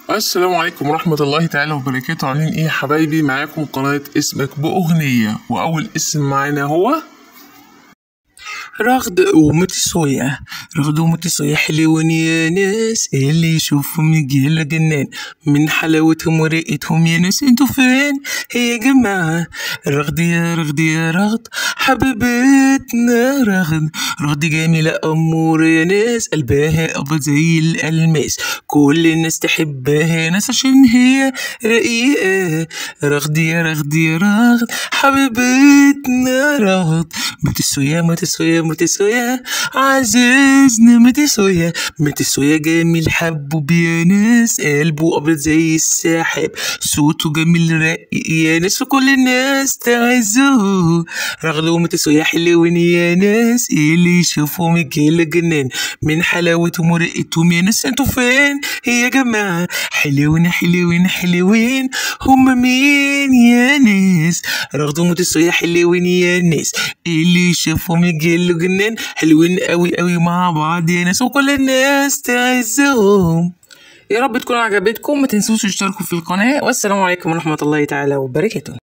السلام عليكم ورحمة الله تعالى وبركاته عاملين ايه يا حبايبي معاكم قناة اسمك بأغنية وأول اسم معانا هو رغد ومتسوية رغد ومتسوية حلوين يا ناس اللي يشوفهم يجيل جنان من حلاوتهم ورقتهم يا ناس انتوا فين هي جماعة رغد يا رغد يا رغد حبيبتنا رغد رغد جميلة أمورة يا ناس قلبها أبيض زي الألماس كل الناس تحبها ناس عشان هي رقيقة رغد يا رغد يا رغد حبيبتنا رغد متسوية متسوية متسوية عزيزنا متسوية متسوية جميل حبوب يا ناس قلبه أبيض زي السحاب صوته جميل رقيق يا ناس وكل الناس تعزه رغلو متسوية حلوين يا ناس اللي يشوفهم يجيل جنان من حلاوتهم ورقتهم يا ناس انتوا فين يا جماعة حلوين حلوين حلوين هم مين يا ناس رغدو متسوية حلوين يا ناس اللي يشوفهم يجيلوا جنان حلوين قوي قوي مع بعض يا ناس وكل الناس تعزهم يا رب تكون عجبتكم ما تنسوش تشتركوا في القناة والسلام عليكم ورحمة الله تعالى وبركاته